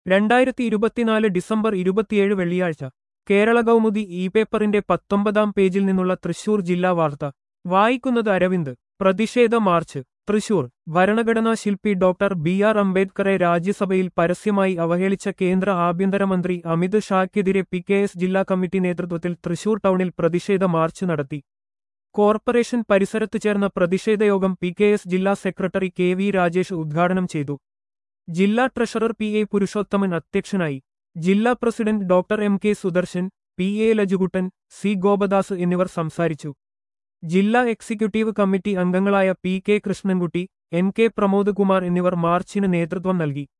രണ്ടായിരത്തി ഇരുപത്തിനാല് ഡിസംബർ ഇരുപത്തിയേഴ് വെള്ളിയാഴ്ച കേരള കൗമുദി ഇ പേപ്പറിന്റെ പത്തൊമ്പതാം പേജിൽ നിന്നുള്ള തൃശൂർ ജില്ലാ വാർത്ത വായിക്കുന്നത് അരവിന്ദ് പ്രതിഷേധ മാർച്ച് തൃശൂർ ഭരണഘടനാ ശില്പി ഡോക്ടർ ബി ആർ അംബേദ്കറെ രാജ്യസഭയിൽ പരസ്യമായി അവഹേളിച്ച കേന്ദ്ര ആഭ്യന്തരമന്ത്രി അമിത് ഷായ്ക്കെതിരെ പി കെ എസ് ജില്ലാ കമ്മിറ്റി നേതൃത്വത്തിൽ തൃശൂർ ടൗണിൽ പ്രതിഷേധ മാർച്ച് നടത്തി കോർപ്പറേഷൻ പരിസരത്ത് ചേർന്ന പ്രതിഷേധയോഗം പി കെ എസ് ജില്ലാ സെക്രട്ടറി കെ വി രാജേഷ് ഉദ്ഘാടനം ചെയ്തു ജില്ലാ ട്രഷറർ പി എ പുരുഷോത്തമൻ അധ്യക്ഷനായി ജില്ലാ president doctor M K Sudarshan P A Lajukuttan C Gopadas എന്നിവർ സംസാരിച്ചു ജില്ലാ എക്സിക്യൂട്ടീവ് കമ്മിറ്റി അംഗങ്ങളായ P K Krishnankutty N K Pramod Kumar എന്നിവർ മാർച്ചിന് നേതൃത്വം നൽകി